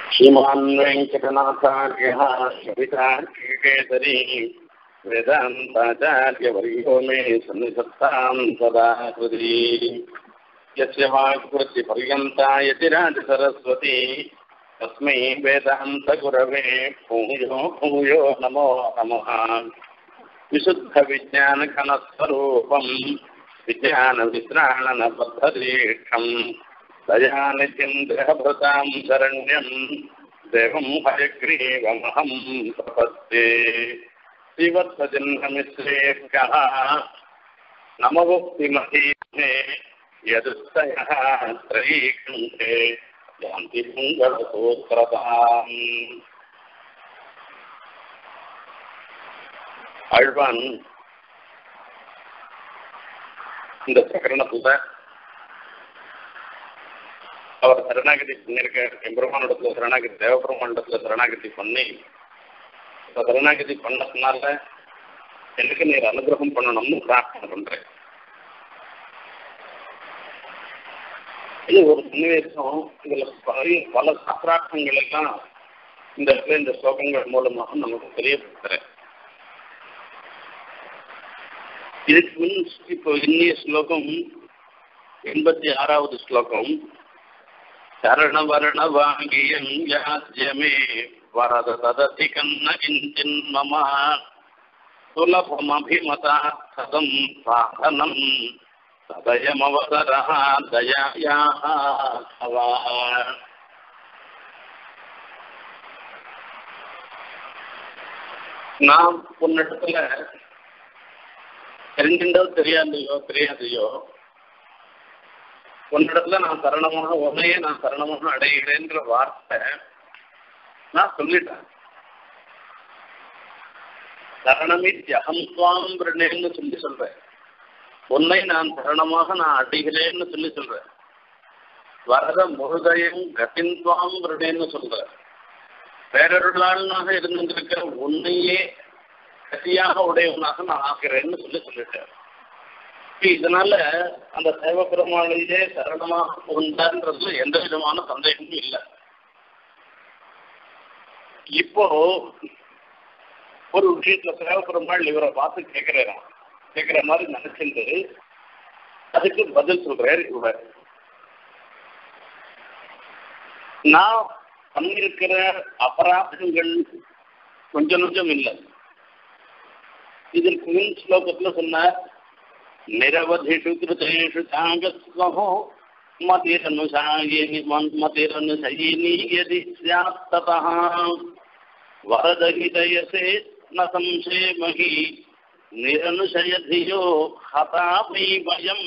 श्रीमान् वेङ्कटनाथार्यः कविताकेसरी वेदान्ताचार्यवर्यो मे सन्निधत्तां सदा हृदि यस्य वाक्कृतिपर्यन्ता यतिराजसरस्वती तस्मै वेदान्तगुरवे भूयो भूयो नमो नमः विशुद्धविज्ञानघनस्वरूपम् विज्ञानवित्राणनबद्धदीक्षम् दयानिचिन्द्रभृतां शरण्यं देवं हयग्रीवमहं प्रपद्ये श्रीवत्सजन्ममिश्रेभ्यः नमवुक्तिमहीमे यदुत्तयः त्रयीकण्ठे यान्ति मङ्गलसूत्रताम् ஆழ்வான் இந்த பிரகரணத்துல அவர் சரணாகதி பண்ணிருக்க எம்பெருமானிடத்துல சரணாகதி தேவபெருமானிடத்துல சரணாகதி பண்ணி இந்த சரணாகதி பண்ணதுனால எனக்கு நீர் அனுகிரகம் பண்ணணும்னு பிரார்த்தனை பண்றேன் இது ஒரு சன்னிவேசம் இதுல பல பல சாஸ்திரார்த்தங்கள் எல்லாம் இந்த இடத்துல இந்த ஸ்லோகங்கள் மூலமாக நமக்கு தெரியப்படுத்துறேன் இதுக்கு முன் இப்போ இன்னிய ஸ்லோகம் எண்பத்தி ஆறாவது ஸ்லோகம் சரணவரண வாங்கியம் யாஜ்யமே வரத தததி கண்ண கிஞ்சின் மம சுலபமபிமதார்த்ததம் சாதனம் சதயமவசரः தயாயாः தவா நாம் உன்னிடத்துல தெரிஞ்சுட்டோ தெரியாதையோ தெரியாதையோ உன்னிடத்துல நான் சரணமாக உன்னையே நான் சரணமாக அடைகிறேன்ற வார்த்தை நான் சொல்லிட்டேன் சரணமித் அகம் சுவாம் பிரணேன்னு சொல்லி சொல்றேன் உன்னை நான் சரணமாக நான் அடைகிறேன்னு சொல்லி சொல்றேன் வரத முருதயம் கட்டின்வாம் பிரணேன்னு சொல்றேன் பேரருளாளனாக இருந்திருக்கிற உன்னையே கட்டியாக உடையவனாக நான் ஆகிறேன்னு சொல்லி சொல்லிட்டேன் இதனால அந்த தேவ பெருமாளையே சரணமாக புகுந்தான்றதுல எந்த விதமான சந்தேகமும் இல்லை இப்போ ஒரு விஷயத்துல தேவ பெருமாள் இவரை பார்த்து கேட்கிறாராம் கேட்கிற மாதிரி நினைச்சிருந்து அதுக்கு பதில் சொல்றாரு இவர் நான் பண்ணிருக்கிற அபராதங்கள் கொஞ்சம் கொஞ்சம் இல்லை இதற்கு முன் ஸ்லோகத்துல சொன்னார் நிரவதிஷு கிருதேஷு சாங்கஸ்வஹோ மதிரனுசாயினி மதிரனுசயினி யதி ஸ்யாத்ததா வரதஹிதயசே ந சம்சேமஹி நிரனுசயதியோ ஹதாபி பயம்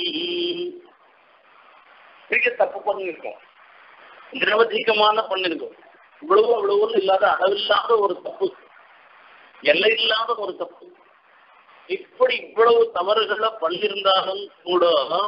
பெரிய தப்பு பண்ணிருக்கோம் நிரவதிகமான பண்ணிருக்கோம் இவ்வளவு அவ்வளவுன்னு இல்லாத அளவில்லாத ஒரு தப்பு எல்லை இல்லாத ஒரு தப்பு இப்படி இவ்வளவு தவறுகளை பண்ணியிருந்தாலும் கூட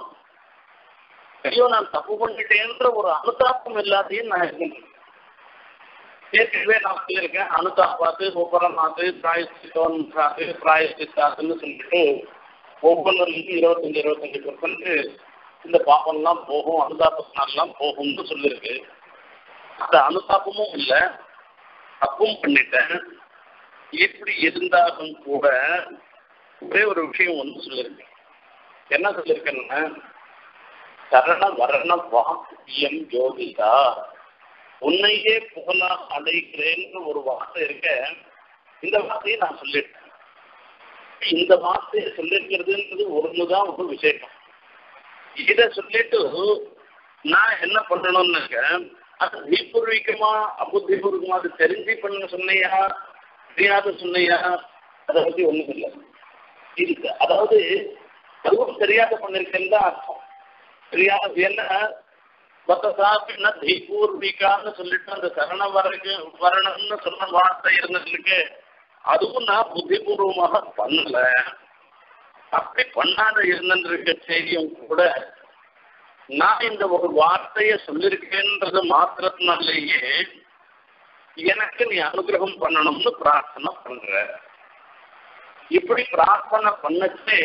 ஐயோ நான் தப்பு பண்ணிட்டேன்ற ஒரு அனுதாபம் எல்லாத்தையும் நான் இருக்கேன் ஏற்கனவே நான் சொல்லியிருக்கேன் அனுதாபாத்து உபரநாத்து பிராயசித்தோன் சாத்து பிராயசித்தாத்துன்னு சொல்லிட்டு ஒவ்வொன்றுலேருந்து இருபத்தஞ்சு இருபத்தஞ்சு பர்சன்ட் இந்த பாப்பம்லாம் போகும் அனுதாபத்தினாலாம் போகும்னு சொல்லியிருக்கு அந்த அனுதாபமும் இல்லை தப்பும் பண்ணிட்டேன் எப்படி இருந்தாலும் கூட ஒரே ஒரு விஷயம் ஒன்று சொல்லியிருக்கேன் என்ன சொல்லியிருக்கேன்னா சரண வரண வாக்கியம் யோகிதா உன்னையே புகழா அடைகிறேன்னு ஒரு வார்த்தை இருக்க இந்த வார்த்தையை நான் சொல்லிட்டேன் இந்த வார்த்தையை சொல்லியிருக்கிறதுன்றது ஒண்ணுதான் ஒரு விசேஷம் இதை சொல்லிட்டு நான் என்ன பண்ணணும்னாக்க அது நீபூர்வீகமா அபுத்திபூர்வமா அது தெரிஞ்சு பண்ண சொன்னையா தெரியாத சொன்னையா அதை பத்தி ஒண்ணும் இல்லை இருக்கு அதாவது அதுவும் தெரியாத பண்ணிருக்கேன்னு தான் அர்த்தம் தெரியாத என்ன மற்ற சாப்பிட்னா தீபூர்விகான்னு சொல்லிட்டு அந்த சரண வரக்கு வரணும்னு சொன்ன வார்த்தை இருந்ததுக்கு அதுவும் நான் புத்திபூர்வமாக பண்ணல அப்படி பண்ணாத இருந்திருக்க செய்தியும் கூட நான் இந்த ஒரு வார்த்தையை சொல்லியிருக்கேன்றது மாத்திரத்தினாலேயே எனக்கு நீ அனுகிரகம் பண்ணணும்னு பிரார்த்தனை பண்ற இப்படி பிரார்த்தனை பண்ணச்சே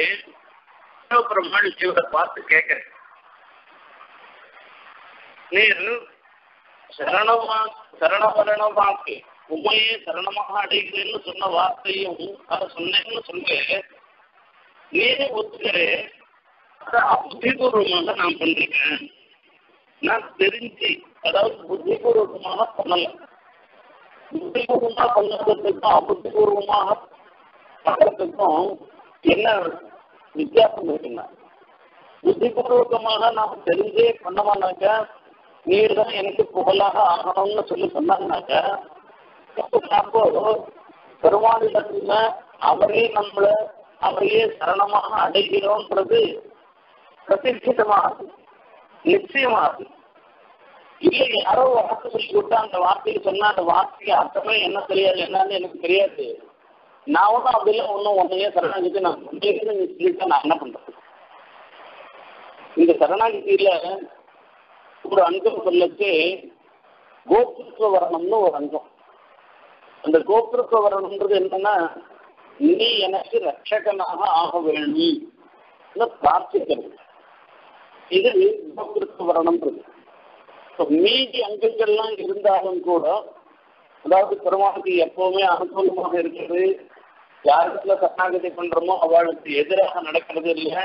பெருமாள் இவரை பார்த்து கேட்கிறேன் நீர் சரணமா சரணவரண வாக்கு உண்மையே சரணமாக அடைகிறேன்னு சொன்ன வார்த்தையும் அதை சொன்னேன்னு சொல்ல நீரே ஒத்துக்கிறே அதை புத்திபூர்வமாக நான் பண்ணிருக்கேன் நான் தெரிஞ்சு அதாவது புத்திபூர்வமாக பண்ணல புத்திபூர்வமாக பண்ணதுக்கும் அபுத்திபூர்வமாக பண்றதுக்கும் என்ன வித்தியாசம் இருக்குன்னா புத்திபூர்வகமாக நாம் தெரிஞ்சே பண்ணமானாக்க நீர் தான் எனக்கு புகழாக ஆகணும்னு சொல்லி சொன்னாங்கனாக்க அப்போ பெருமாளிடத்துல அவரே நம்மள அவரையே சரணமாக அடைகிறோன்றது பிரதிஷ்டிதமாகுது நிச்சயமாகுது இல்லை யாரோ வார்த்தை சொல்லி கொடுத்தா அந்த வார்த்தைக்கு சொன்னா அந்த வார்த்தைக்கு அர்த்தமே என்ன தெரியாது என்னன்னு எனக்கு தெரியாது நான் ஒன்றும் அப்படிலாம் ஒன்றும் ஒன்றையே சரணாகிட்டு நான் சொல்லிட்டு சொல்லிட்டு நான் என்ன பண்றது இந்த சரணாகிதியில ஒரு அங்கம் சொல்லச்சு கோபிருத்துவ வரணம்னு ஒரு அங்கம் அந்த கோபிருத்துவ வரணம்ன்றது என்னன்னா நீ எனக்கு ரட்சகனாக ஆக வேணும் பிரார்த்திக்கிறது இது கோபிருத்துவ வரணம்ன்றது மீதி அங்கங்கள்லாம் இருந்தாலும் கூட அதாவது பெருமாளுக்கு எப்பவுமே அனுகூலமாக இருக்கிறது யாரிடத்துல சரணாகதி பண்றோமோ அவளுக்கு எதிராக நடக்கிறது இல்லை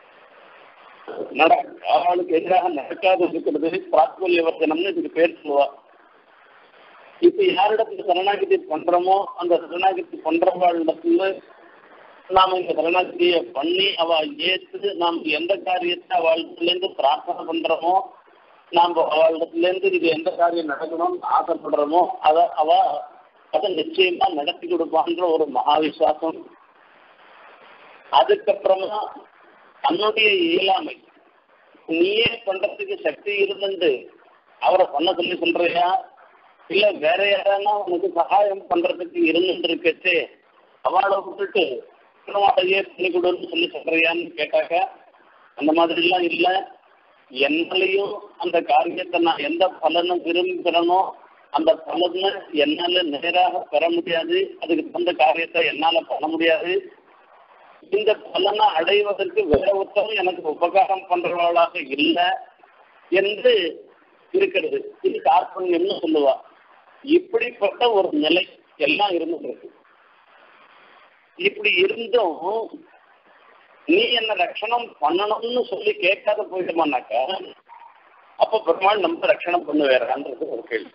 நட அவளுக்கு எதிராக நடக்காது இருக்கிறது பிராத்பல்யவர்த்தனம்னு இதுக்கு பேர் சொல்லுவா இப்ப யாரிடத்துல சரணாகதி பண்றோமோ அந்த சரணாகதி பண்றவாளிடத்துல நாம இந்த சரணாகதியை பண்ணி அவ ஏற்று நாம் எந்த காரியத்தை அவளிடத்துல இருந்து பிரார்த்தனை பண்றோமோ நாம் அவளிடத்துல இருந்து இது எந்த காரியம் நடக்கணும்னு ஆசைப்படுறோமோ அதை அவ அதை நிச்சயமா நடத்தி கொடுப்பான்ற ஒரு மகா விசுவாசம் அதுக்கப்புறமா தன்னுடைய இயலாமை நீயே பண்றதுக்கு சக்தி இருந்துட்டு அவரை பண்ண சொல்லி சொல்றியா இல்ல வேற யாரானா உனக்கு சகாயம் பண்றதுக்கு இருந்துட்டு இருக்கச்சு அவளை விட்டுட்டு திருமாட்டையே பண்ணி கொடுன்னு சொல்லி சொல்றியான்னு கேட்டாக்க அந்த மாதிரி எல்லாம் இல்ல என்னாலையும் அந்த காரியத்தை நான் எந்த பலனும் விரும்புகிறேனோ அந்த பலனை என்னால நேராக பெற முடியாது அதுக்கு தகுந்த காரியத்தை என்னால பண்ண முடியாது இந்த பலனை அடைவதற்கு வேற ஒருத்தரும் எனக்கு உபகாரம் பண்றவர்களாக இல்லை என்று இருக்கிறது இது கார்பண்யம்னு சொல்லுவா இப்படிப்பட்ட ஒரு நிலை எல்லாம் இருந்துருக்கு இப்படி இருந்தும் நீ என்ன ரட்சணம் பண்ணணும்னு சொல்லி கேட்காத போயிட்டோமானாக்கா அப்ப பெருமாள் நம்ம ரட்சணம் பண்ணுவேறான்றது ஒரு கேள்வி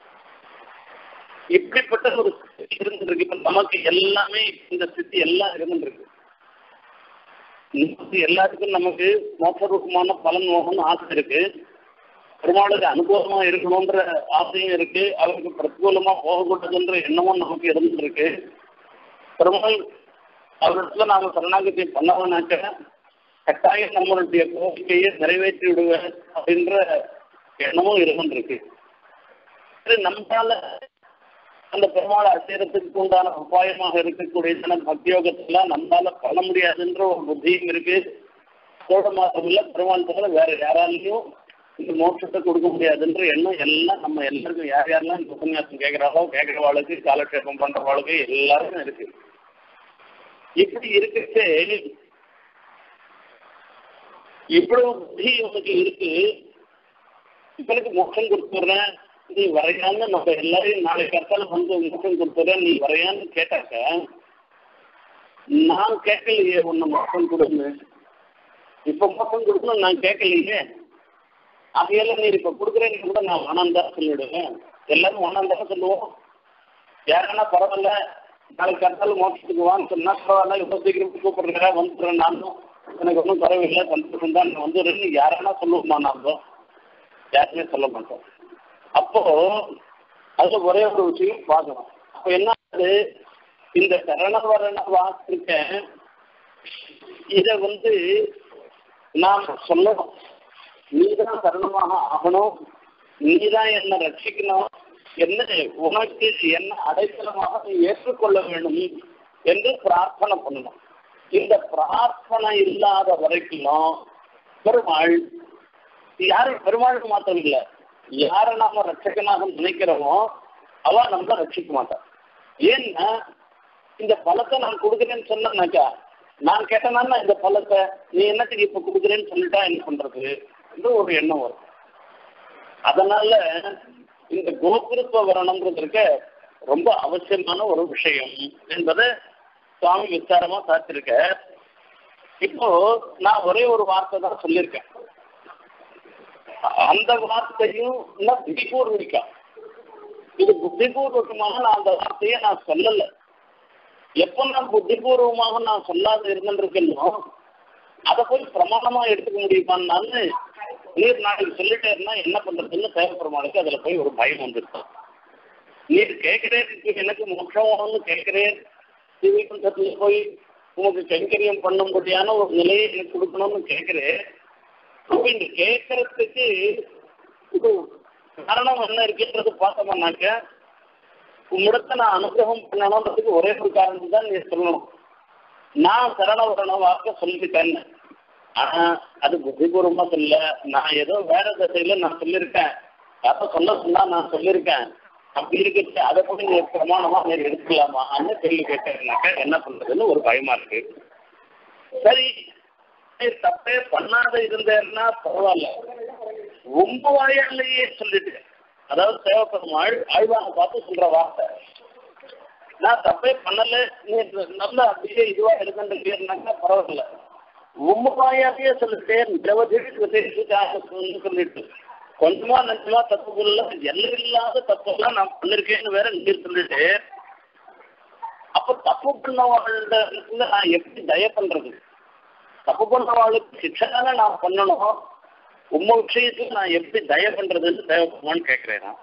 இப்படிப்பட்ட ஒரு ஸ்திதி இருந்துருக்கு இப்ப நமக்கு எல்லாமே இந்த ஸ்திதி எல்லாம் இருந்துருக்கு நமக்கு எல்லாத்துக்கும் நமக்கு மோசரூபமான பலன் மோகம்னு ஆசை இருக்கு பெருமாளுக்கு அனுகூலமா இருக்கணும்ன்ற ஆசையும் இருக்கு அவருக்கு பிரதிகூலமா போகக்கூடாதுன்ற எண்ணமும் நமக்கு இருந்துருக்கு பெருமாள் அவரிடத்துல நாம சரணாகதி பண்ணவனாக்க கட்டாயம் நம்மளுடைய கோரிக்கையை நிறைவேற்றி விடுவேன் அப்படின்ற எண்ணமும் இருந்துருக்கு நம்மளால அந்த பெருமாளை அசைறதுக்கு உண்டான உபாயமாக இருக்கக்கூடிய பக்தியோகத்துல நம்மளால பண்ண முடியாதுன்ற ஒரு புத்தியும் இருக்கு அதோட மாதம் இல்ல பெருமாள் தவிர வேற யாராலையும் இந்த மோட்சத்தை கொடுக்க முடியாதுன்ற எண்ணம் எல்லாம் நம்ம எல்லாருக்கும் யார் யாரெல்லாம் இந்த உபன்யாசம் கேட்கிறாளோ கேட்கிறவாளுக்கு காலக்ஷேபம் பண்றவாளுக்கு எல்லாருக்கும் இருக்கு இப்படி இருக்கச்சு இவ்வளவு புத்தி உனக்கு இருக்கு இவனுக்கு மோட்சம் கொடுத்துட்றேன் நீ வரையான்னு நம்ம எல்லாரையும் நாளைக்கு கற்கால வந்து மோட்சம் கொடுத்துறேன் நீ வரையான்னு கேட்டாக்க நான் கேட்கலையே உன்னை மோட்சம் கொடுன்னு இப்ப மோட்சம் கொடுக்கணும் நான் கேட்கலையே அதையால நீ இப்ப கொடுக்குறேன்னு கூட நான் வேணாம் தான் சொல்லிடுவேன் எல்லாரும் வேணாம் தானே சொல்லுவோம் யாருன்னா பரவாயில்ல நாளைக்கு கற்கால மோட்சத்துக்கு வான்னு சொன்னா பரவாயில்ல இவ்வளவு சீக்கிரம் கூப்பிடுறேன் வந்துடுறேன் நானும் எனக்கு ஒன்றும் குறைவில்லை சந்தோஷம் தான் நான் வந்துடுறேன்னு யாரானா சொல்லுவோமா நாம யாருமே சொல்ல மாட்டோம் அப்போ அதுல ஒரே ஒரு விஷயம் பார்க்கணும் அப்போ என்ன ஆகுது இந்த சரணவரண வாக்கிருக்க இதை வந்து நாம் சொல்லணும் நீதான் சரணமாக ஆகணும் நீதான் என்னை ரட்சிக்கணும் என்ன உனக்கு என்ன அடைக்கலமாக நீ ஏற்றுக்கொள்ள வேண்டும் என்று பிரார்த்தனை பண்ணணும் இந்த பிரார்த்தனை இல்லாத வரைக்கும் பெருமாள் யாரும் பெருமாள் மாத்திரம் இல்லை யாரை நாம ரட்சகனாக நினைக்கிறோமோ அவ நம்மள ரட்சிக்க மாட்டான் ஏன்னா இந்த பழத்தை நான் கொடுக்குறேன்னு சொன்னாக்கா நான் கேட்டேன்னா இந்த பழத்தை நீ என்னத்துக்கு இப்ப கொடுக்குறேன்னு சொல்லிட்டா என்ன பண்றது என்று ஒரு எண்ணம் வரும் அதனால இந்த கோபுரத்துவ வரணுங்கிறது இருக்க ரொம்ப அவசியமான ஒரு விஷயம் என்பதை சுவாமி விசாரமா சாத்திருக்க இப்போ நான் ஒரே ஒரு வார்த்தை தான் சொல்லியிருக்கேன் அந்த வார்த்தையும் இன்னும் புத்திபூர்விக்கா இது புத்திபூர்வகமாக நான் அந்த வார்த்தையை நான் சொல்லல எப்போ நான் புத்திபூர்வமாக நான் சொல்லாத இருந்திருக்கேனோ அதை போய் பிரமாணமா எடுத்துக்க முடியுமான்னு நீர் நாளைக்கு சொல்லிட்டே இருந்தா என்ன பண்றதுன்னு தேவைப்படுமானுக்கு அதுல போய் ஒரு பயம் வந்துருக்கு நீர் கேட்கிறேன் எனக்கு மோட்சம்னு கேட்கிறேன் ஸ்ரீவைகுண்டத்துல போய் உனக்கு கைங்கரியம் பண்ணும்படியான ஒரு நிலையை எனக்கு கொடுக்கணும்னு கேட்கிறேன் அப்ப இந்த கேட்கறதுக்கு இது காரணம் என்ன இருக்குன்றது பார்த்தோம்னாக்க உம்மிடத்தை நான் அனுகிரகம் பண்ணணுன்றதுக்கு ஒரே ஒரு காரணம் தான் நீ சொல்லணும் நான் சரண வரண வாக்க சொல்லிட்டேன் ஆனா அது புத்திபூர்வமா சொல்ல நான் ஏதோ வேற திசையில நான் சொல்லியிருக்கேன் அப்ப சொல்ல சொன்னா நான் சொல்லியிருக்கேன் அப்படி இருக்கிறது அதை கூட நீ பிரமாணமா நீ எடுத்துக்கலாமான்னு கேள்வி கேட்டேன்னாக்க என்ன பண்றதுன்னு ஒரு பயமா இருக்கு சரி நீ தப்பே பண்ணாத இருந்தேன்னா பரவாயில்ல ரொம்ப வாயாலேயே சொல்லிட்டு அதாவது சேவப்பெரும் ஆழ் ஆழ்வாங்க பார்த்து சொல்ற வார்த்தை நான் தப்பே பண்ணல நீ நல்ல அப்படியே இதுவா எடுக்கின்றீங்கன்னாக்கா பரவாயில்ல ரொம்ப வாயாலேயே சொல்லிட்டேன் விசேஷம் சொல்லிட்டு கொஞ்சமா நஞ்சமா தப்பு பண்ணல எல்லை இல்லாத தப்பெல்லாம் நான் பண்ணிருக்கேன்னு வேற நீர் சொல்லிட்டு அப்ப தப்பு பண்ணவாழ்ல நான் எப்படி தய பண்றது தப்பு பண்ணவாளுக்கு சிக்ஷை தானே நான் பண்ணணும் உம்ம விஷயத்துல நான் எப்படி தய பண்றதுன்னு தேவைப்படுமான்னு கேட்கிறேன் நான்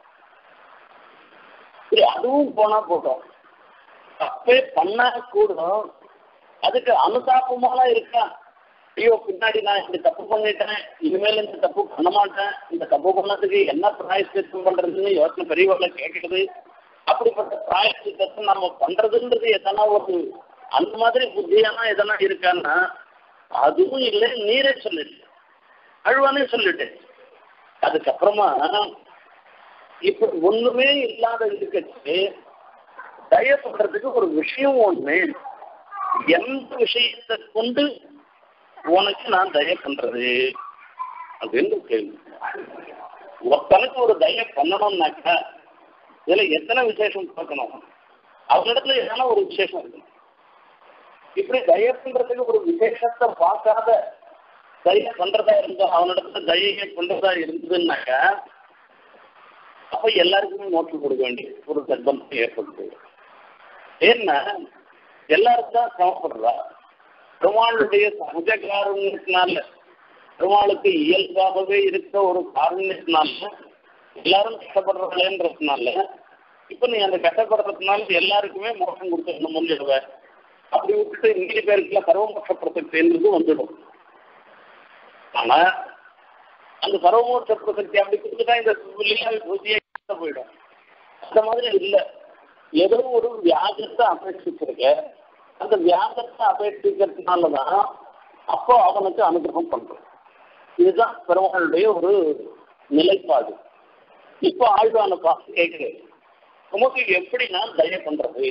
சரி அதுவும் போனா போதும் தப்பே பண்ணா கூட அதுக்கு அனுதாபமாலாம் இருக்கா ஐயோ பின்னாடி நான் இந்த தப்பு பண்ணிட்டேன் இனிமேல் இந்த தப்பு பண்ண மாட்டேன் இந்த தப்பு பண்ணதுக்கு என்ன பிராயசித்தம் பண்றதுன்னு யோசனை பெரியவர்களை கேட்கறது அப்படிப்பட்ட பிராயசித்தத்தை நம்ம பண்றதுன்றது எதனா ஒரு அந்த மாதிரி புத்தியானா எதனா இருக்கான்னா அதுவும் இல்லை நீரே சொல்லிட்டு அழுவானே சொல்லிட்டு அதுக்கப்புறமா இப்ப ஒண்ணுமே இல்லாத இருக்கச்சு தய பண்றதுக்கு ஒரு விஷயம் ஒண்ணு எந்த விஷயத்தை கொண்டு உனக்கு நான் தய பண்றது அப்படின்னு கேள்வி ஒருத்தனுக்கு ஒரு தய பண்ணணும்னாக்கா இதுல எத்தனை விசேஷம் பார்க்கணும் அவனிடத்துல எதனா ஒரு விசேஷம் இருக்கணும் இப்படி தய பண்றதுக்கு ஒரு விசேஷத்தை பார்க்காத தய பண்றதா இருந்தா அவனிடத்துல தயை பண்றதா இருந்ததுன்னாக்கா அப்ப எல்லாருக்குமே நோட்டு கொடுக்க வேண்டிய ஒரு நிர்பந்தம் ஏற்படுது ஏன்னா எல்லாரும் தான் சமப்படுறா பெருமாளுடைய சகஜ காரணத்தினால பெருமாளுக்கு இயல்பாகவே இருக்க ஒரு காரணத்தினால எல்லாரும் கஷ்டப்படுறாங்களேன்றதுனால இப்ப நீ அந்த கஷ்டப்படுறதுனால எல்லாருக்குமே மோசம் கொடுத்துடணும் சொல்லிடுவ அப்படி விட்டுட்டு மீதி பேருக்குலாம் சர்வமோட்ச பிரசக்தின்றது வந்துடும் ஆனா அந்த சர்வமோட்ச பிரசக்தி அப்படி கொடுத்துட்டா இந்த லீலாவி பூஜையை போயிடும் அந்த மாதிரி இல்லை ஏதோ ஒரு வியாஜத்தை அபேட்சிச்சிருக்க அந்த வியாஜத்தை அபேட்சிக்கிறதுனாலதான் அப்போ அவனுக்கு அனுகிரகம் பண்றோம் இதுதான் பெருமாளுடைய ஒரு நிலைப்பாடு இப்போ ஆழ்வான பார்த்து கேட்கிறேன் உமக்கு எப்படி நான் தய பண்றது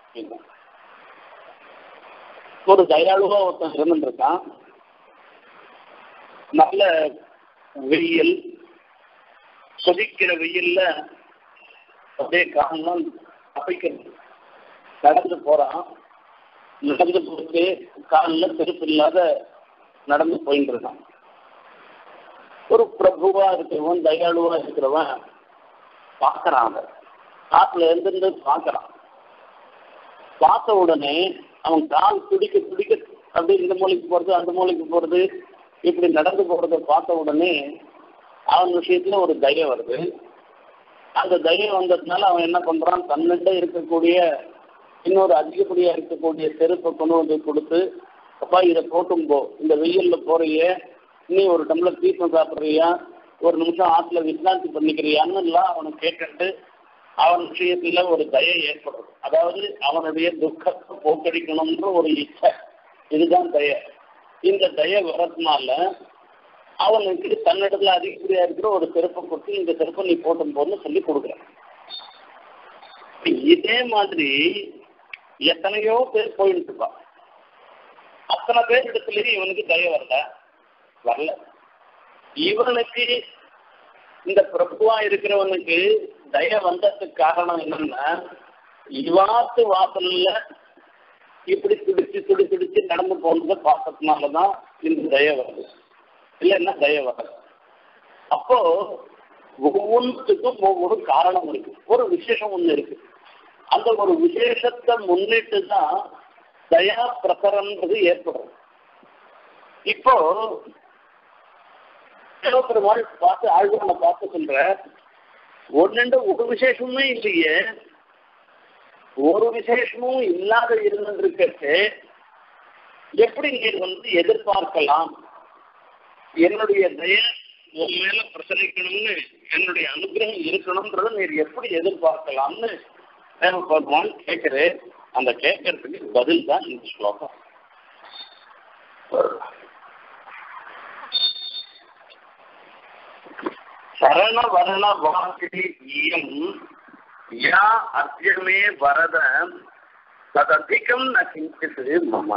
ஒரு தயாளுவா ஒருத்தன் இருந்துருக்கான் நல்ல வெயில் கொதிக்கிற வெயில்ல அப்படியே காலம் அசைக்கிறது நடந்து போறான் நடந்து போட்டு காலில் செருப்பு இல்லாத நடந்து போயிட்டு இருக்கான் ஒரு பிரபுவா இருக்கிறவன் தயாளுவா இருக்கிறவன் பார்க்கறான் அவன் காட்டுல இருந்து பார்க்கறான் பார்த்த உடனே அவன் கால் துடிக்க துடிக்க அப்படியே இந்த மூலைக்கு போறது அந்த மூலைக்கு போறது இப்படி நடந்து போறதை பார்த்த உடனே அவன் விஷயத்துல ஒரு தைரியம் வருது அந்த தைரியம் வந்ததுனால அவன் என்ன பண்றான் தன்னிட்ட இருக்கக்கூடிய இன்னொரு அதிகப்படியா இருக்கக்கூடிய செருப்பை கொண்டு வந்து கொடுத்து அப்பா இதை போட்டும் போ இந்த வெயில்ல போறிய நீ ஒரு டம்ளர் தீபம் சாப்பிட்றியா ஒரு நிமிஷம் ஆற்றுல விசிராந்தி பண்ணிக்கிறியான்னு எல்லாம் அவனுக்கு கேட்டுட்டு அவன் விஷயத்துல ஒரு தயை ஏற்படும் அதாவது அவனுடைய துக்கத்தை போக்கடிக்கணும்ன்ற ஒரு இச்சை இதுதான் தயை இந்த தயை வரதுனால அவனுக்கு தன்னிடத்துல அதிகப்படியா இருக்கிற ஒரு செருப்பை கொடுத்து இந்த செருப்பை நீ போட்டும் போதுன்னு சொல்லி கொடுக்குறான் இதே மாதிரி எத்தனையோ பேர் போயிட்டு இருப்பான் அத்தனை பேர் இடத்துலயும் இவனுக்கு தய வரல வரல இவனுக்கு இந்த பிரபுவா இருக்கிறவனுக்கு தய வந்ததுக்கு காரணம் என்னன்னா இவாத்து வாசல்ல இப்படி துடிச்சு துடி துடிச்சு நடந்து போனதை பார்த்ததுனாலதான் இந்த தய வருது இல்லைன்னா தய வராது அப்போ ஒவ்வொன்றுக்கும் ஒவ்வொரு காரணம் இருக்கு ஒரு விசேஷம் ஒண்ணு இருக்கு அந்த ஒரு விசேஷத்தை முன்னிட்டு தான் தயா பிரசரன்றது ஏற்படும் இப்போ பெருமாள் பார்த்து ஆழ்வானை பார்த்து சொல்ற ஒன்னு ஒரு விசேஷமுமே இல்லையே ஒரு விசேஷமும் இல்லாத இருந்திருக்கிறது எப்படி நீர் வந்து எதிர்பார்க்கலாம் என்னுடைய தய உன் மேல பிரசரிக்கணும்னு என்னுடைய அனுகிரகம் இருக்கணும்ன்றத நீர் எப்படி எதிர்பார்க்கலாம்னு பகவான் கேட்கிறேன் அந்த கேட்கறதுக்கு பதில் தான் இந்த ஸ்லோகம் சரண வரண வாக்கிடி இயம் யா அத்தியமே வரத தததிகம் ந கிஞ்சித்து மம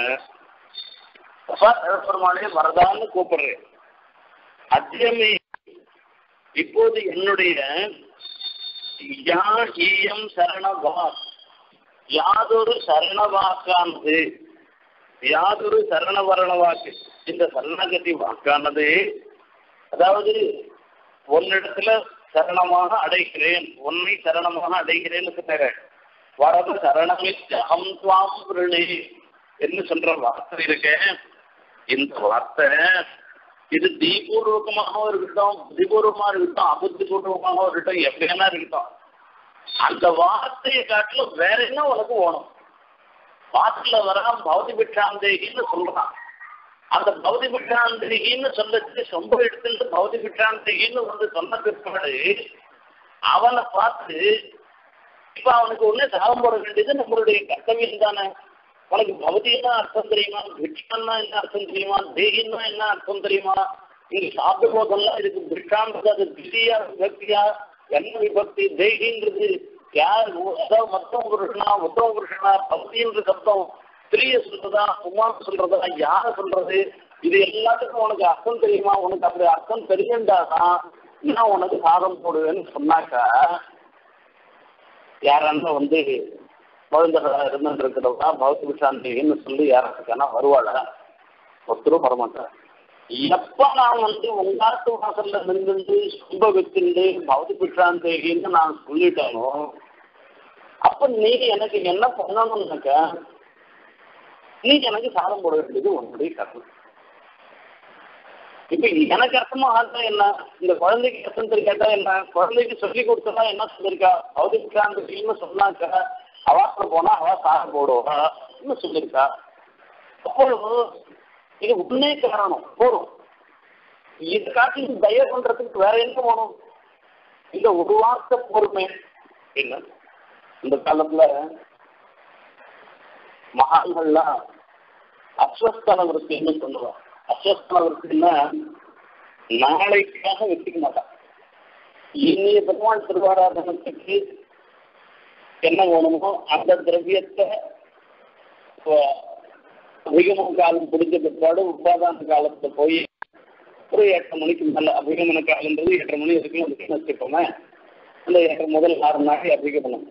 பெருமாளே வரதான்னு கூப்பிடுறேன் அத்தியமே இப்போது என்னுடைய யா ஈயம் சரணவாக் யாதொரு சரணவாக்கானது யாதொரு சரணவரண வாக்கு இந்த சரணகதி வாக்கானது அதாவது உன்னிடத்துல சரணமாக அடைகிறேன் உன்னை சரணமாக அடைகிறேன்னு சொன்னாங்க வரது சரணமில் அகம் துவாம் பிரணி என்று சொல்ற வார்த்தை இருக்க இந்த வார்த்தை இது தீபூர்வகமாகவும் இருக்கட்டும் புத்திபூர்வமா இருக்கட்டும் அபுத்திபூர்வமாகவும் இருக்கட்டும் எப்படியானா இருக்கட்டும் அந்த வார்த்தையை காட்டிலும் வேற என்ன உனக்கு வேணும் பாட்டுல வரான் பௌதி பிட்சாந்தேகின்னு சொல்றான் அந்த பௌதி பிட்சாந்தேகின்னு சொல்லச்சு சொம்ப எடுத்துட்டு பௌதி பிட்சாந்தேகின்னு வந்து சொன்ன பிற்பாடு அவனை பார்த்து இப்ப அவனுக்கு ஒண்ணு சாபம் போட வேண்டியது நம்மளுடைய கர்த்தவியம் தானே உனக்கு பௌதிகம்னா அர்த்தம் தெரியுமா பிட்சான்னா என்ன அர்த்தம் தெரியுமா தேகின்னா என்ன அர்த்தம் தெரியுமா இங்க சாப்பிடும் போதெல்லாம் இதுக்கு பிட்சான்றது அது திசியா விபக்தியா என்ன விபக்தி தேகின்றது யார் அதாவது மொத்தம் புருஷனா உத்தம புருஷனா பக்தின்ற சப்தம் ஸ்திரீய சொல்றதா உமான் சொல்றதா யார சொல்றது இது எல்லாத்துக்கும் உனக்கு அர்த்தம் தெரியுமா உனக்கு அப்படி அர்த்தம் தெரியுண்டாதான் நான் உனக்கு சாதம் போடுவேன்னு சொன்னாக்கா யாரான வந்து குழந்தைகளா இருந்துட்டு இருக்கிறவங்க பௌத்த விசாந்தின்னு சொல்லி யாராச்சுக்கானா வருவாளா ஒருத்தரும் வரமாட்டார் எப்ப நான் வந்து உங்காத்து வாசல்ல நின்று சும்ப வச்சுண்டு பௌத்த பிட்சாந்தேகின்னு நான் சொல்லிட்டானோ அப்ப நீ எனக்கு என்ன பண்ணணும்னாக்க நீ எனக்கு சாதம் போட வேண்டியது உன்னுடைய கர்மம் இப்ப எனக்கு அர்த்தமா ஆட்டா என்ன இந்த குழந்தைக்கு அர்த்தம் தெரியாட்டா என்ன குழந்தைக்கு சொல்லி கொடுத்தா என்ன சொல்லிருக்கா பௌத்த பிட்சாந்தேகின்னு சொன்னாக்க அவாத்துல போனா அவ சாதம் போடுவா சொல்லியிருக்கா அப்போ இது உன்னே காரணம் போதும் இது காட்டி தய பண்றதுக்கு வேற என்ன வேணும் இந்த ஒரு வார்த்தை பொறுமை என்ன இந்த காலத்துல மகான்கள்லாம் அஸ்வஸ்தன விருத்தின்னு சொல்லுவோம் அஸ்வஸ்தன விருத்தின்னா நாளைக்காக வச்சுக்க மாட்டான் இனிய பெருமாள் திருவாராதனத்துக்கு என்ன வேணுமோ அந்த திரவியத்தை அபிகமன காலம் முடிஞ்ச பிற்பாடு உபாதான காலத்துல போய் ஒரு எட்டரை மணிக்கு மேல அபிகமன காலன்றது எட்டரை மணி வரைக்கும் அதுக்கு வச்சுக்கோமே அந்த எட்டரை முதல் ஆறு நாள் அபிகமனம்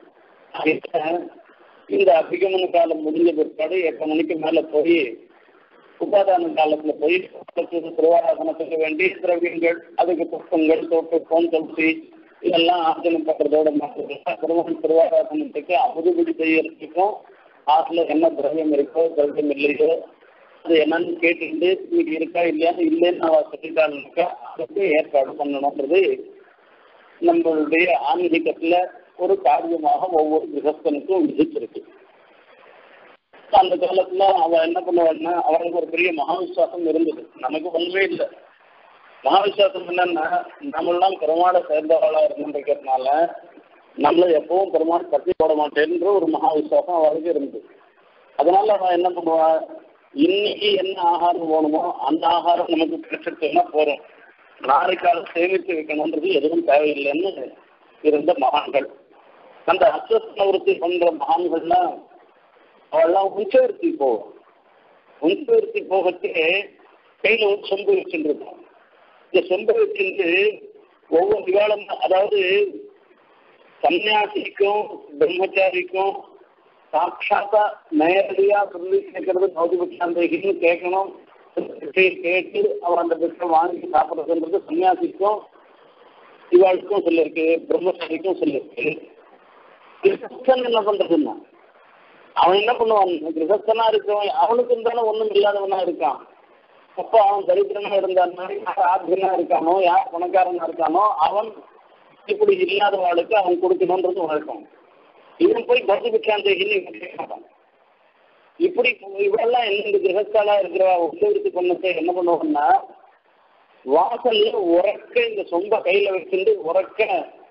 இந்த அபிகமன காலம் முடிஞ்ச பிற்பாடு எட்டரை மணிக்கு மேல போய் உபாதான காலத்துல போய் திருவாராதனத்துக்கு வேண்டிய திரவியங்கள் அதுக்கு புஷ்பங்கள் தோட்டப்பம் துளசி இதெல்லாம் ஆர்ஜனம் பண்றதோட மாத்திரம் திருவன் திருவாராதனத்துக்கு அமுதுபடி செய்யறதுக்கும் ஆற்றுல என்ன திரவியம் இருக்கோ திரவியம் இல்லையோ அது என்னன்னு கேட்டுட்டு இன்னைக்கு இருக்கா இல்லையான்னு இல்லைன்னு அவ சொல்லிட்டாருனாக்கா அதுக்கு ஏற்பாடு பண்ணணுன்றது நம்மளுடைய ஆன்மீகத்துல ஒரு காரியமாக ஒவ்வொரு கிரகஸ்தனுக்கும் விதிச்சிருக்கு அந்த காலத்துல அவ என்ன பண்ணுவாள்னா அவளுக்கு ஒரு பெரிய மகாவிசுவாசம் இருந்தது நமக்கு ஒண்ணுமே இல்லை மகாவிசுவாசம் என்னன்னா நம்மளாம் பெருமாளை சேர்ந்தவளா இருந்துருக்கிறதுனால நம்மள எப்பவும் பெருமாள் கட்டி போட மாட்டேன்ற ஒரு மகா விசுவாசம் அவளுக்கு இருந்தது அதனால அவன் என்ன பண்ணுவா இன்னைக்கு என்ன ஆகாரம் வேணுமோ அந்த ஆகாரம் நமக்கு கிடைச்சிருச்சுன்னா போறோம் நாளைக்காக சேமித்து வைக்கணுன்றது எதுவும் தேவையில்லைன்னு இருந்த மகான்கள் அந்த அஸ்வஸ்தவருத்தி பண்ற மகான்கள்லாம் அவெல்லாம் உஞ்சவருத்தி போவோம் உஞ்சவருத்தி போகத்தே கையில ஒரு சொம்பு வச்சுருக்கோம் இந்த சொம்பு வச்சிருந்து ஒவ்வொரு விவாளம் அதாவது சன்னியாசிக்கும் பிரம்மச்சாரிக்கும் சாட்சாத்தா நேரடியா சொல்லி கேட்கறது பௌதிபட்சாந்தேகின்னு கேட்கணும் கேட்டு அவன் அந்த பிச்சை வாங்கி சாப்பிட்றதுன்றது சன்னியாசிக்கும் இவாளுக்கும் சொல்லியிருக்கு பிரம்மச்சாரிக்கும் சொல்லியிருக்கு கிரகஸ்தன் என்ன பண்றதுன்னா அவன் என்ன பண்ணுவான் கிரகஸ்தனா இருக்கவன் அவனுக்கும் தானே ஒண்ணும் இல்லாதவனா இருக்கான் அப்போ அவன் தரித்திரனா இருந்தான்னா யார் ஆத்திரனா இருக்கானோ யார் பணக்காரனா இருக்கானோ அவன் இப்படி இல்லாதவாளுக்கு அவன் கொடுக்கணுன்றது வழக்கம் இவன் போய் பக்தி பிச்சாந்தேகின்னு இவன் கேட்க மாட்டான் இப்படி இவெல்லாம் இந்த கிரகஸ்தாலா இருக்கிற உத்தவித்து பண்ணத்தை என்ன பண்ணுவோம்னா வாசல்ல உறக்க இந்த சொந்த கையில வச்சுட்டு உறக்க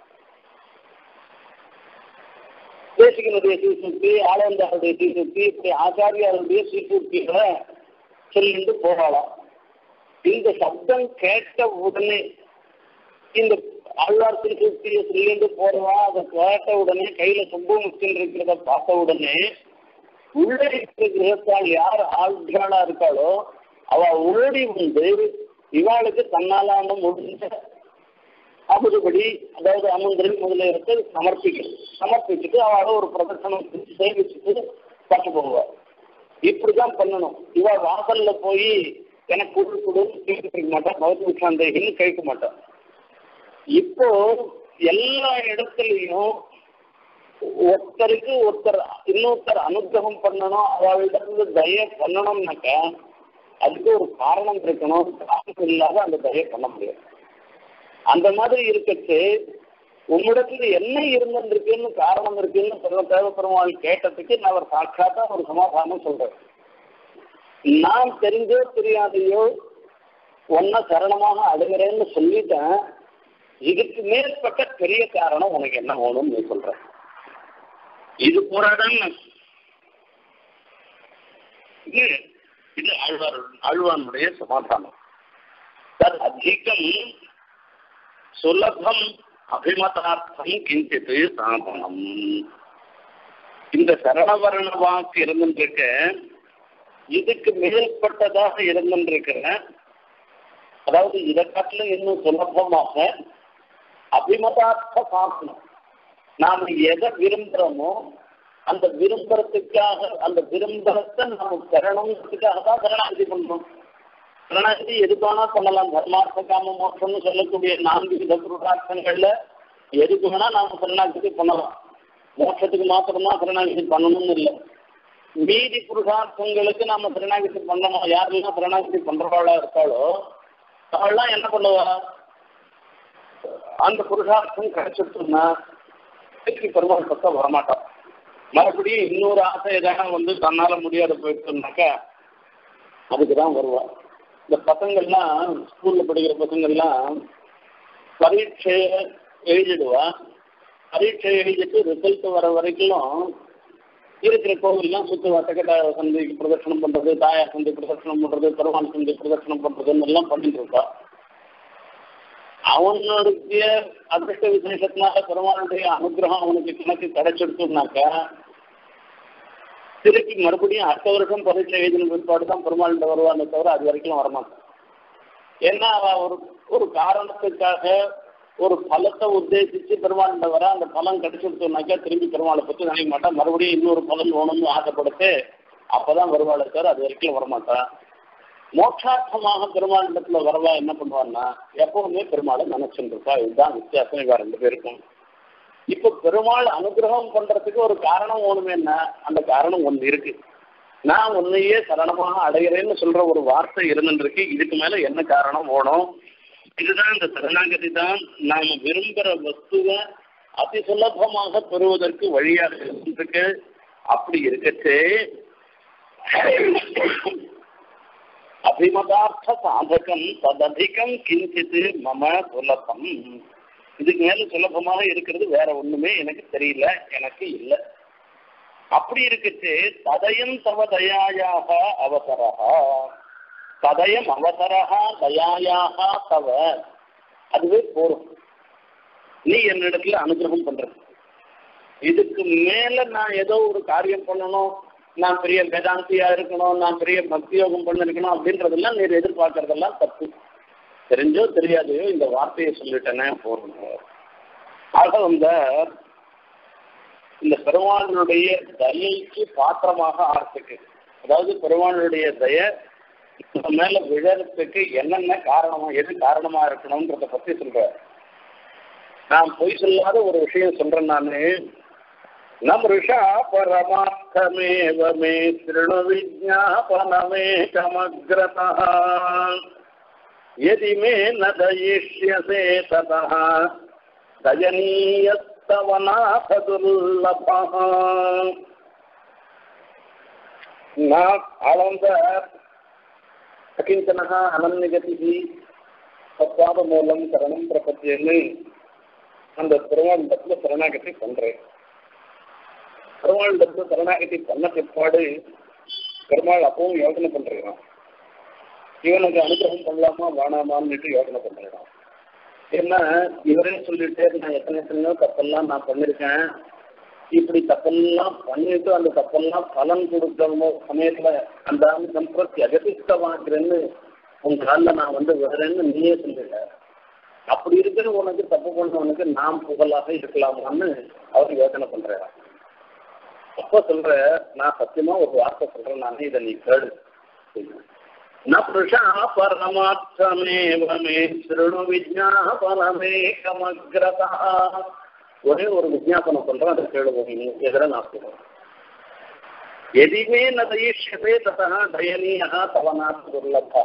தேசிகனுடைய சீர்தூக்கி ஆளந்தாருடைய சீர்தூக்கி இப்படி ஆச்சாரியாருடைய சீர்தூக்கிகளை சொல்லிட்டு போகலாம் இந்த சப்தம் கேட்ட உடனே இந்த ஆழ்வார் திருச்சூர்த்தியை சொல்லிட்டு போறவா அதை கேட்ட உடனே கையில சொம்பு முக்கியம் இருக்கிறத பார்த்த உடனே உள்ளே இருக்கிற கிரகத்தால் யார் ஆழ்வாளா இருக்காளோ அவ ஓடி வந்து இவாளுக்கு தன்னாலான முடிஞ்ச அமுதுபடி அதாவது அமுந்திரி முதலியவற்றை சமர்ப்பிக்கணும் சமர்ப்பிச்சுட்டு அவளை ஒரு பிரதர்சனம் சேவிச்சுட்டு பார்த்து போவார் இப்படிதான் பண்ணணும் இவ வாசல்ல போய் எனக்கு குடு குடுன்னு கேட்க மாட்டான் பௌத்த சந்தேகின்னு கேட்க மாட்டான் இப்போ எல்லா இடத்துலையும் ஒருத்தருக்கு ஒருத்தர் இன்னொருத்தர் அனுகிரகம் பண்ணணும் அவளிடத்துல தய பண்ணணும்னாக்க அதுக்கு ஒரு காரணம் இருக்கணும் காரணம் இல்லாத அந்த தய பண்ண முடியாது அந்த மாதிரி இருக்கச்சு உம்மிடத்துல என்ன இருந்திருக்குன்னு காரணம் இருக்குன்னு சர்வ தேவ பெருமாள் கேட்டதுக்கு நான் அவர் சாட்சாத்தா ஒரு சமாதானம் சொல்றேன் நான் தெரிஞ்சோ தெரியாதையோ ஒன்ன சரணமாக அடைகிறேன்னு சொல்லிட்டேன் இதுக்கு மேற்பட்ட பெரிய காரணம் உனக்கு என்ன வேணும்னு நீ சொல்ற இது போராடம் இது இது ஆழ்வார் ஆழ்வானுடைய சமாதானம் தத் அதிகம் சுலபம் அபிமதார்த்தம் கிஞ்சித் சாதனம் இந்த சரணவரண வாக்கு இருந்துருக்க இதுக்கு மேற்பட்டதாக இருந்துருக்கிற அதாவது இதை காட்டிலும் இன்னும் சுலபமாக அபிமதார்த்த சாசனம் நாம் எதை விரும்புகிறோமோ அந்த விரும்புறதுக்காக அந்த விரும்புறத்தை நாம் பெறணுங்கிறதுக்காக தான் சரணாகதி பண்றோம் சரணாகதி எதுக்கானா பண்ணலாம் தர்மார்த்த காம மோட்சம்னு சொல்லக்கூடிய நான்கு வித புருஷார்த்தங்கள்ல எதுக்கு வேணா நாம சரணாகதி பண்ணலாம் மோட்சத்துக்கு மாத்திரம்தான் சரணாகதி பண்ணணும்னு இல்லை மீதி புருஷார்த்தங்களுக்கு நாம சரணாகதி பண்ணணும் யாரெல்லாம் சரணாகதி பண்றவாளா இருக்காளோ அவள்லாம் என்ன பண்ணுவா அந்த புருஷார்த்தம் கிடைச்சிட்டுன்னா திருப்பி பெருமாள் பக்கம் வரமாட்டான் மறுபடியும் இன்னொரு ஆசை எதனா வந்து தன்னால முடியாத போயிட்டுனாக்கா அதுக்கு தான் வருவா இந்த பசங்கள்லாம் ஸ்கூல்ல படிக்கிற பசங்கள்லாம் பரீட்சையை எழுதிடுவா பரீட்சை எழுதிட்டு ரிசல்ட் வர வரைக்கும் இருக்கிற கோவில்லாம் சுற்றுவா செகண்டா சந்தைக்கு பிரதர்ஷனம் பண்றது தாயார் சந்தை பிரதர்ஷனம் பண்றது பெருமாள் சந்தை பிரதர்ஷனம் பண்றதுன்னு எல்லாம் பண்ணிட்டு இருக்கா அவனுடைய அதிர்ஷ்ட விசேஷத்தினால பெருமாளுடைய அனுகிரகம் அவனுக்கு கணக்கு கிடைச்சிடுச்சுனாக்கா திருப்பி மறுபடியும் அடுத்த வருஷம் பரீட்சை எழுதின பிற்பாடு தான் பெருமாள்கிட்ட வருவானே தவிர அது வரைக்கும் வரமாட்டான் ஏன்னா அவ ஒரு ஒரு காரணத்துக்காக ஒரு பலத்தை உத்தேசிச்சு பெருமாள்கிட்ட வர அந்த பலன் கிடைச்சிடுச்சுனாக்கா திரும்பி பெருமாளை பற்றி நினைக்க மாட்டான் மறுபடியும் இன்னொரு பலன் வேணும்னு ஆசைப்படுத்து அப்பதான் வருவாளே தவிர அது வரைக்கும் வரமாட்டான் மோட்சார்த்தமாக பெருமாளிடத்துல வரவா என்ன பண்ணுவான்னா எப்பவுமே பெருமாளை நினைச்சுட்டு இருப்பா இதுதான் வித்தியாசம் இவா ரெண்டு பேருக்கும் இப்ப பெருமாள் அனுகிரகம் பண்றதுக்கு ஒரு காரணம் வேணுமேன்னா அந்த காரணம் ஒண்ணு இருக்கு நான் உன்னையே சரணமாக அடைகிறேன்னு சொல்ற ஒரு வார்த்தை இருந்துருக்கு இதுக்கு மேல என்ன காரணம் வேணும் இதுதான் இந்த சரணாகதி தான் நாம விரும்புற வஸ்துவை அதி சுலபமாக பெறுவதற்கு வழியாக இருந்திருக்கு அப்படி இருக்கச்சே அபிமதார்த்த சாதகம் தததிகம் கிஞ்சித் மம சுலபம் இதுக்கு மேல சுலபமாக இருக்கிறது வேற ஒண்ணுமே எனக்கு தெரியல எனக்கு இல்லை அப்படி இருக்குச்சு ததயம் தவ தயாயாக அவசரா ததயம் அவசரா தயாயாக தவ அதுவே போரும் நீ என்னிடத்துல அனுகிரகம் பண்ற இதுக்கு மேல நான் ஏதோ ஒரு காரியம் பண்ணணும் நான் பெரிய வேதாந்தியா இருக்கணும் நான் பெரிய பக்தியோகம் பண்ணிருக்கணும் அப்படின்றதெல்லாம் நீர் எதிர்பார்க்கறதெல்லாம் தப்பு தெரிஞ்சோ தெரியாதையோ இந்த வார்த்தையை சொல்லிட்டேனே போறோம் ஆக இந்த இந்த பெருமாளுடைய தயைக்கு பாத்திரமாக ஆகிறதுக்கு அதாவது பெருமாளுடைய தய நம்ம மேல விழறதுக்கு என்னென்ன காரணமா எது காரணமா இருக்கணும்ன்றத பத்தி சொல்ற நான் பொய் சொல்லாத ஒரு விஷயம் சொல்றேன் நானு நமிருஷா பரமார்த்தமேவ மே திருணு விஜாபனமே கமக்ரதா यदि मे न दयिष्यसे ततः दयनीयस्तव नाथ दुर्लभः न आनन्द अकिञ्चनः अनन्यगतिः தத்வாதமூலம் சரணம் பிரபத்தியன்னு அந்த பெருமாளிடத்துல சரணாகதி பண்றேன் பெருமாளிடத்துல சரணாகதி பண்ண பிற்பாடு பெருமாள் அப்பவும் யோசனை பண்றான் இவனுக்கு அனுகிரகம் பண்ணலாமா வேணாமான்னுட்டு யோசனை பண்றான் ஏன்னா இவரே சொல்லிட்டே நான் எத்தனை எத்தனையோ தப்பெல்லாம் நான் பண்ணிருக்கேன் இப்படி தப்பெல்லாம் பண்ணிட்டு அந்த தப்பெல்லாம் பலன் கொடுக்கிற சமயத்துல அந்த சம்பிரத்தி அகதிஷ்டமாக்குறேன்னு உன் காலில் நான் வந்து விடுறேன்னு நீயே சொல்லிட்ட அப்படி இருக்கிற உனக்கு தப்பு பண்ணவனுக்கு நாம் புகழாக இருக்கலாமான்னு அவர் யோசனை பண்றாரா அப்ப சொல்ற நான் சத்தியமா ஒரு வார்த்தை சொல்றேன் நான் இதை நீ கேடு न पृषा परमार्थमेव मे शृणु விஜாபனமேகமக்ரதா ஒரே ஒரு விஜாபனம் சொல்றேன் அதை கேளுவோம் எதிர நான் சொல்றேன் எதுவுமே ந தயிஷ்யதே ததா தயனீயா தவனாத் துர்லபா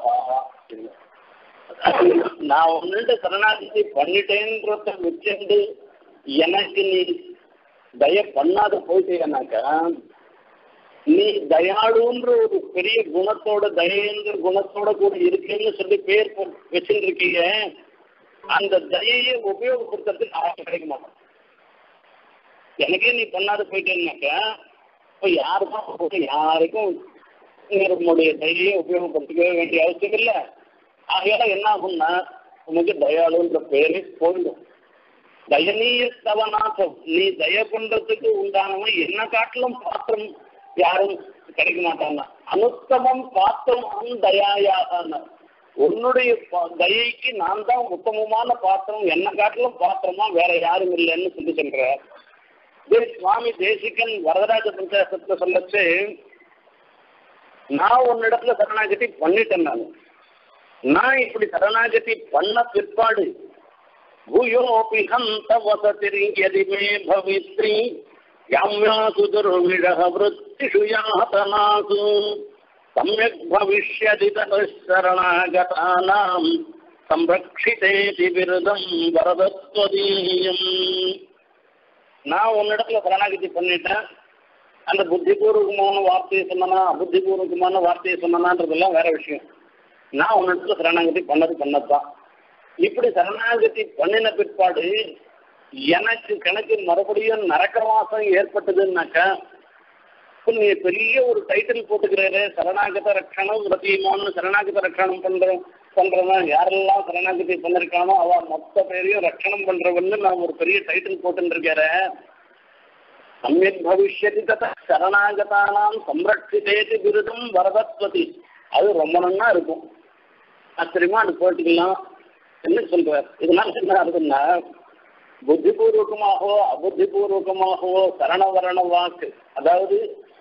நான் ஒன்னுட்டு சரணாகதி பண்ணிட்டேன்றத வச்சுண்டு எனக்கு நீ தய பண்ணாத போயிட்டேனாக்கா நீ தயாளுன்ற ஒரு பெரிய குணத்தோட தயங்கிற குணத்தோட கூட இருக்கேன்னு சொல்லி பேர் வச்சுருக்கீங்க அந்த தயையை உபயோகப்படுத்துறதுக்கு ஆசை கிடைக்க மாட்டோம் எனக்கே நீ பண்ணாத போயிட்டேன்னாக்கா இப்போ யாருக்கும் யாருக்கும் நம்முடைய தயையை உபயோகப்படுத்திக்க வேண்டிய அவசியம் இல்லை ஆகையால என்ன ஆகும்னா உனக்கு தயாளுன்ற பேரே போயிடும் தயனீய தவநாசம் நீ தய பண்றதுக்கு உண்டானவன் என்ன காட்டிலும் பாத்திரம் யாரும் கிடைக்க மாட்டாங்க அனுத்தமம் பாத்திரம் தயாயாக உன்னுடைய தயைக்கு நான் தான் உத்தமமான பாத்திரம் என்ன காட்டிலும் பாத்திரமா வேற யாரும் இல்லைன்னு சொல்லி சொல்ற சுவாமி தேசிகன் வரதராஜ பஞ்சாசத்துல சொல்லச்சு நான் உன்னிடத்துல சரணாகதி பண்ணிட்டேன் நான் நான் இப்படி சரணாகதி பண்ண பிற்பாடு பூயோபி ஹந்த வசதிரி எதி மே பவித்ரி யாம்யாசு துர்விழக விருத்திஷு யாதனாசு சமயக் பவிஷ்யதி தரணாகதானாம் சம்ரக்ஷிதேதி விருதம் வரதத்வதீயம் நான் உன்னிடத்துல சரணாகதி பண்ணிட்டேன் அந்த புத்திபூர்வகமான வார்த்தையை சொன்னனா அபுத்திபூர்வகமான வார்த்தையை சொன்னனான்றதெல்லாம் வேற விஷயம் நான் உன்னிடத்துல சரணாகதி பண்ணது பண்ணதுதான் இப்படி சரணாகதி பண்ணின பிற்பாடு எனக்கு கணக்கு மறுபடியும் நரக்க மாசம் ஏற்பட்டதுன்னாக்கா நீ பெரிய ஒரு டைட்டில் போட்டுக்கிறாரு சரணாகத ரட்சணம் ரத்தியமான்னு சரணாகத ரட்சணம் பண்றோம் பண்றவன் யாரெல்லாம் சரணாகதி பண்ணிருக்கானோ அவ மொத்த பேரையும் ரட்சணம் பண்றவன்னு நான் ஒரு பெரிய டைட்டில் போட்டுருக்காரு சமயக் பவிஷ்யதி தத சரணாகதானாம் சம்ரட்சிதேதி விருதம் வரதத்வதி அது ரொம்ப நன்னா இருக்கும் ஆச்சரியமா அது போட்டுக்கலாம் என்ன சொல்றார் இதனால என்ன ஆகுதுன்னா புத்திபூர்வகமாகவோ அபுத்திபூர்வகமாகவோ சரணவரண வாக்கு அதாவது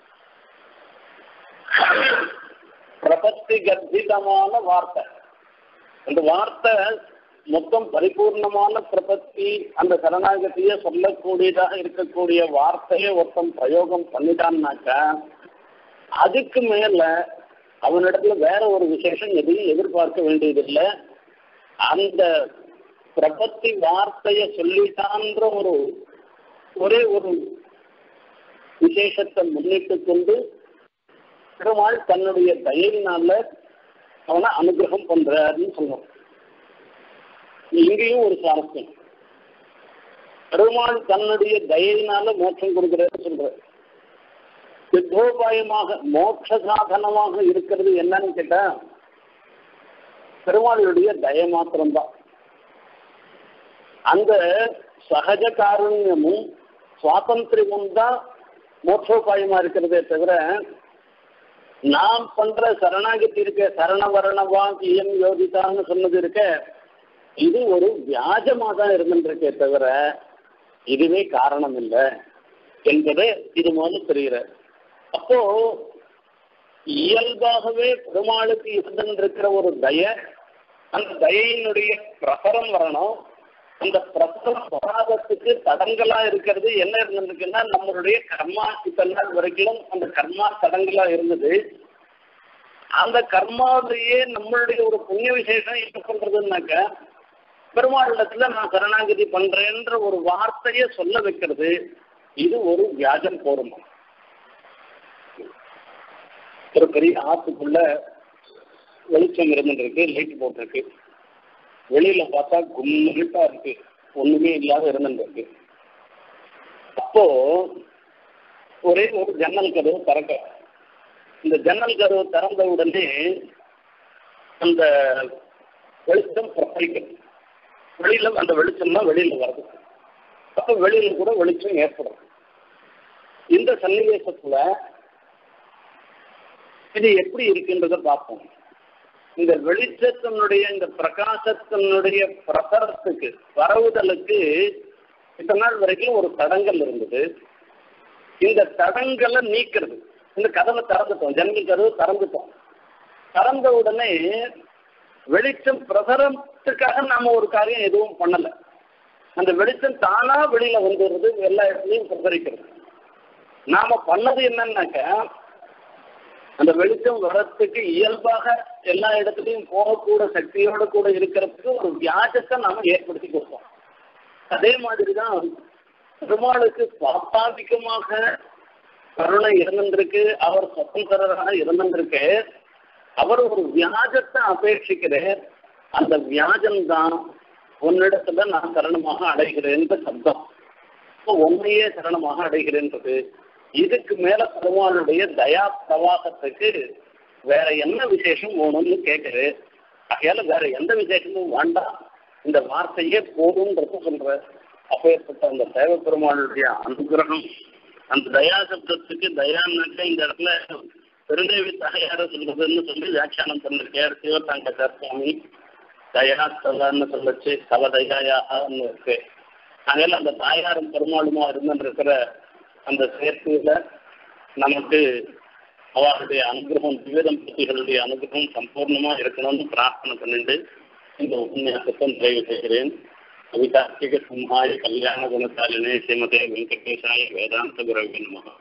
பிரபத்தி கர்ப்பிதமான வார்த்தை அந்த வார்த்தை மொத்தம் பரிபூர்ணமான பிரபத்தி அந்த சரணாகதியை சொல்லக்கூடியதாக இருக்கக்கூடிய வார்த்தையை ஒருத்தன் பிரயோகம் பண்ணிட்டான்னாக்கா அதுக்கு மேல அவனிடத்துல வேற ஒரு விசேஷம் எதையும் எதிர்பார்க்க வேண்டியதில்லை அந்த பிரபத்தி வார்த்தைய சொல்லிட்டான்ற ஒரு ஒரே ஒரு விசேஷத்தை முன்னிட்டு கொண்டு பெருமாள் தன்னுடைய தயவினால அவனை அனுகிரகம் பண்றாருன்னு சொல்றோம் இங்கேயும் ஒரு சுவாரஸ்யம் பெருமாள் தன்னுடைய தயவினால மோட்சம் கொடுக்கிறாரு சொல்ற சித்தோபாயமாக மோட்ச சாதனமாக இருக்கிறது என்னன்னு கேட்டா பெருமாளுடைய தய மாத்திரம்தான் அந்த சகஜ காருண்யமும் சுவாதந்திரமும் தான் மோட்சோபாயமா இருக்கிறதே தவிர நாம் பண்ற சரணாகதி இருக்க சரணவரண வாக்கியம் யோகிதான்னு சொன்னது இருக்க இது ஒரு வியாஜமா தான் இருந்துருக்கே தவிர இதுவே காரணம் இல்லை என்பது இது முதல்ல தெரிகிற அப்போ இயல்பாகவே பெருமாளுக்கு இருந்திருக்கிற ஒரு தய அந்த தயையினுடைய பிரசரம் வரணும் அந்த பிரசரம் வராதத்துக்கு தடங்களா இருக்கிறது என்ன இருந்திருக்குன்னா நம்மளுடைய கர்மா இத்தனை நாள் வரைக்கும் அந்த கர்மா தடங்களா இருந்தது அந்த கர்மாவிலேயே நம்மளுடைய ஒரு புண்ணிய விசேஷம் என்ன பண்றதுன்னாக்க பெருமாளிடத்துல நான் சரணாகதி பண்றேன்ற ஒரு வார்த்தையை சொல்ல வைக்கிறது இது ஒரு வியாஜம் போருமா ஒரு பெரிய ஆத்துக்குள்ள வெளிச்சம் இருந்துருக்கு லைட் போட்டிருக்கு வெளியில பார்த்தா கும்மிட்டா இருக்கு ஒண்ணுமே இல்லாத இருந்துருக்கு அப்போ ஒரே ஒரு ஜன்னல் கதவு திறக்க இந்த ஜன்னல் கதவு திறந்த உடனே அந்த வெளிச்சம் பிரசரிக்கும் வெளியில அந்த வெளிச்சம் தான் வெளியில வருது அப்ப வெளியில கூட வெளிச்சம் ஏற்படும் இந்த சன்னிவேசத்துல இது எப்படி இருக்குன்றத பார்ப்போம் இந்த வெளிச்சத்தினுடைய இந்த பிரகாசத்தினுடைய பிரசரத்துக்கு பரவுதலுக்கு இத்தனை நாள் வரைக்கும் ஒரு தடங்கல் இருந்தது இந்த தடங்களை நீக்கிறது இந்த கதவை திறந்துட்டோம் ஜன்னல் கதவு திறந்துட்டோம் திறந்த உடனே வெளிச்சம் பிரசரத்துக்காக நாம ஒரு காரியம் எதுவும் பண்ணல அந்த வெளிச்சம் தானா வெளியில வந்துடுறது எல்லா இடத்துலையும் பிரசரிக்கிறது நாம பண்ணது என்னன்னாக்க அந்த வெளிச்சம் வர்றதுக்கு இயல்பாக எல்லா இடத்துலையும் போகக்கூட சக்தியோட கூட இருக்கிறதுக்கு ஒரு வியாஜத்தை நாம ஏற்படுத்தி கொடுப்போம் அதே மாதிரிதான் பெருமாளுக்கு சுவாபாவிகமாக கருணை இருந்திருக்கு அவர் சுதந்திரராக இருந்திருக்கு அவர் ஒரு வியாஜத்தை அபேட்சிக்கிறார் அந்த வியாஜம் தான் உன்னிடத்துல நான் சரணமாக அடைகிறேன்ற சப்தம் இப்போ உண்மையே சரணமாக அடைகிறேன்றது இதுக்கு மேல பெருமாளுடைய தயா பிரவாகத்துக்கு வேற என்ன விசேஷம் வேணும்னு கேட்குது ஆகையால வேற எந்த விசேஷமும் வேண்டாம் இந்த வார்த்தையே போதும்ன்றது சொல்ற அப்பேற்பட்ட அந்த தேவ பெருமாளுடைய அனுகிரகம் அந்த தயா சப்தத்துக்கு தயான்னாக்க இந்த இடத்துல பெருந்தேவி தாயார சொல்றதுன்னு சொல்லி வியாக்கியானம் பண்ணிருக்கார் சிவதாங்கர் சுவாமி தயா தவான்னு சொல்லச்சு கவதயாயான்னு இருக்கு அதனால அந்த தாயாரும் பெருமாளுமா இருந்துருக்கிற அந்த சேர்க்கையில நமக்கு அவருடைய அனுகிரகம் திவ்யதம்பதிகளுடைய அனுகிரகம் சம்பூர்ணமா இருக்கணும்னு பிரார்த்தனை பண்ணிட்டு இந்த உபன்யாசத்தை நிறைவு செய்கிறேன் கவிதார்த்திக சிம்ஹாய கல்யாண குணசாலினே ஸ்ரீமதே வெங்கடேசாய வேதாந்த குரவே நமகா